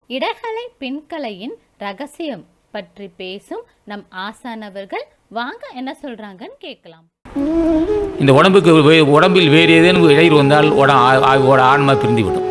இடகலை பின்கலையின் ரகசியம் பற்றி பேசும் நம் ஆசானவர்கள் வாங்க என்ன சொல்றாங்கன்னு கேட்கலாம் இந்த உடம்புக்கு வே- உடம்பில் வேறு ஏதேனும் இடையூறு வந்தால் உட ஆ- ஆ- உட ஆன்மா பிரிந்துவிடும்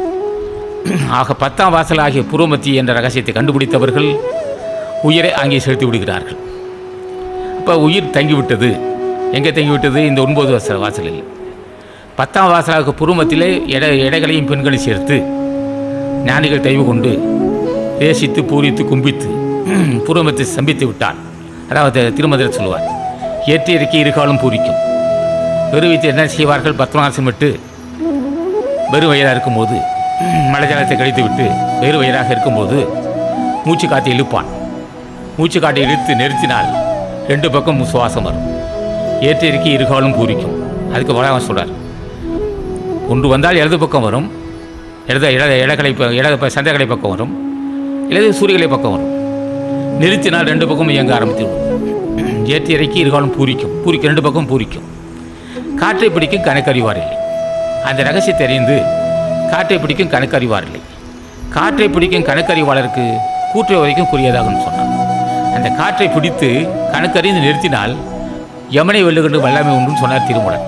ஆக பத்தாம் வாசல் ஆகிய புருவமத்தி என்ற ரகசியத்தை கண்டுபிடித்தவர்கள் உயிரை அங்கே செலுத்தி விடுகிறார்கள் அப்போ உயிர் தங்கிவிட்டது எங்கே தங்கிவிட்டது இந்த ஒன்பது வாசல் வாசலில் பத்தாம் வாசலாக புருவமத்திலே எட எடைகளையும் பெண்களையும் சேர்த்து ஞானிகள் தயவு கொண்டு தேசித்து பூரித்து கும்பித்து புருவமத்தை சம்பித்து விட்டான் அதாவது திருமதிரை சொல்லுவார் ஏற்றி இறக்கி இருகாலும் பூரிக்கும் வெறுவித்து என்ன செய்வார்கள் பத்மநாசம் விட்டு வெறும் வயிறாக இருக்கும்போது மலை ஜலத்தை கழித்து விட்டு வெறு வயிறாக இருக்கும்போது மூச்சு காற்றை இழுப்பான் மூச்சு காட்டை இழுத்து நிறுத்தினால் ரெண்டு பக்கம் சுவாசம் வரும் ஏற்றி இறக்கி இருகாலும் பூரிக்கும் அதுக்கு வளம் சொல்றார் ஒன்று வந்தால் இடது பக்கம் வரும் இடது இட இடகலை ப- இட ப- சந்திரகலை பக்கம் வரும் இல்லது சூரியகலை பக்கம் வரும் நிறுத்தினால் ரெண்டு பக்கமும் இயங்க ஆரம்பித்து விடும் ஏற்றி இறக்கி இருகாலும் பூரிக்கும் பூரிக்கும் ரெண்டு பக்கம் பூரிக்கும் காற்றை பிடிக்கும் கணக்கறிவார் இல்லை அந்த ரகசியத்தை அறிந்து காற்றை பிடிக்கும் கணக்கறிவார் இல்லை காற்றை பிடிக்கும் கணக்கறிவாளருக்கு கூற்றை வரைக்கும் குறியதாகும்னு சொன்னான் அந்த காற்றை பிடித்து கணக்கறிந்து நிறுத்தினால் யமனை வெல்லுகின்ற வல்லமை உண்டுன்னு சொன்னார் திருமுடன்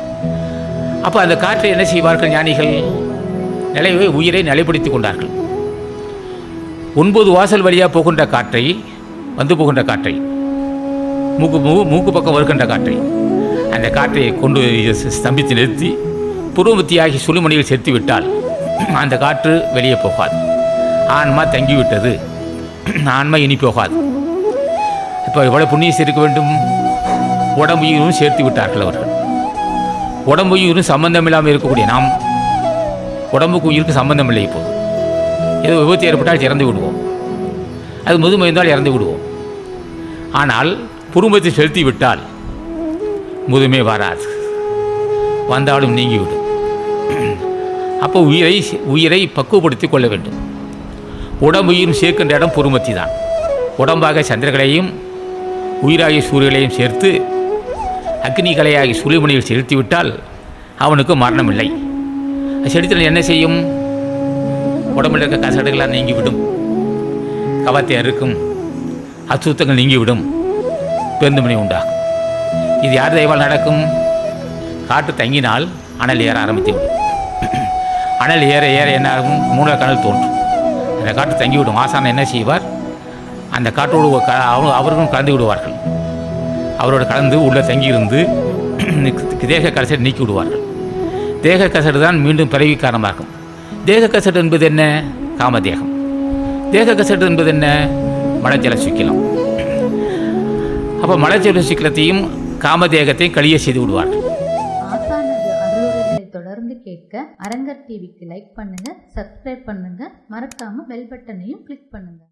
அப்போ அந்த காற்றை என்ன செய்வார்கள் ஞானிகள் நிலையை உயிரை நிலைப்படுத்திக் கொண்டார்கள் ஒன்பது வாசல் வழியாக போகின்ற காற்றை வந்து போகின்ற காற்றை மூக்கு மூ மூக்கு பக்கம் வருகின்ற காற்றை அந்த காற்றை கொண்டு ஸ்- ஸ்தம்பித்து நிறுத்தி புருவமத்தியாகி சுழுமணியில் சேர்த்து விட்டால் அந்த காற்று வெளியே போகாது ஆன்மா தங்கிவிட்டது ஆன்மா இனி போகாது இப்போ எவ்வளோ புண்ணியம் சேர்க்க வேண்டும் உடம்புயிரும் சேர்த்து விட்டார்கள் அவர்கள் உடம்புயிரும் சம்பந்தம் இல்லாமல் இருக்கக்கூடிய நாம் உடம்புக்கு உயிருக்கு சம்பந்தம் இல்லை இப்போது ஏதோ விபத்து ஏற்பட்டால் இறந்து விடுவோம் அது முதுமை இருந்தால் இறந்து விடுவோம் ஆனால் குடும்பத்தை செலுத்தி விட்டால் முதுமை வராது வந்தாலும் நீங்கிவிடும் அப்போ உயிரை உயிரை பக்குவப்படுத்திக் கொள்ள வேண்டும் உடம்புயிரும் சேர்க்கின்ற இடம் பொறுமத்தி தான் உடம்பாக சந்திரகளையும் உயிராகிய சூரியகளையும் சேர்த்து அக்னி கலையாகி சுழிமணியில் செலுத்திவிட்டால் அவனுக்கு மரணம் இல்லை செலுத்தினால் என்ன செய்யும் உடம்பில் இருக்க கசடுகளாக நீங்கிவிடும் கவத்தை அறுக்கும் அசுத்தங்கள் நீங்கிவிடும் பெருந்துமணி உண்டாகும் இது யார் தயவால் நடக்கும் காற்று தங்கினால் அனல் ஏற ஆரம்பித்து விடும் அனல் ஏற ஏற என்ன ஆகும் மூல கனல் தோன்றும் அந்த காற்று தங்கிவிடும் ஆசான் என்ன செய்வார் அந்த காற்றோடு ஒரு க- அவரு- அவர்களும் கலந்து விடுவார்கள் அவரோடு கலந்து உள்ளே தங்கியிருந்து தேக கசடு நீக்கி விடுவார்கள் தேக கசடு தான் மீண்டும் பிறவி காரணமாகும் தேக கசடு என்பது என்ன காமதேகம் தேக கசடு என்பது என்ன மலஜல சுக்கிலம் அப்போ மலஜல சுக்கிலத்தையும் காமதேகத்தையும் கழிய செய்து விடுவார்கள் ஆசானது அருளுரைகளை தொடர்ந்து கேட்க அரங்கர் டிவிக்கு லைக் பண்ணுங்க சப்ஸ்கிரைப் பண்ணுங்க மறக்காம பெல் பட்டனையும் கிளிக் பண்ணுங்க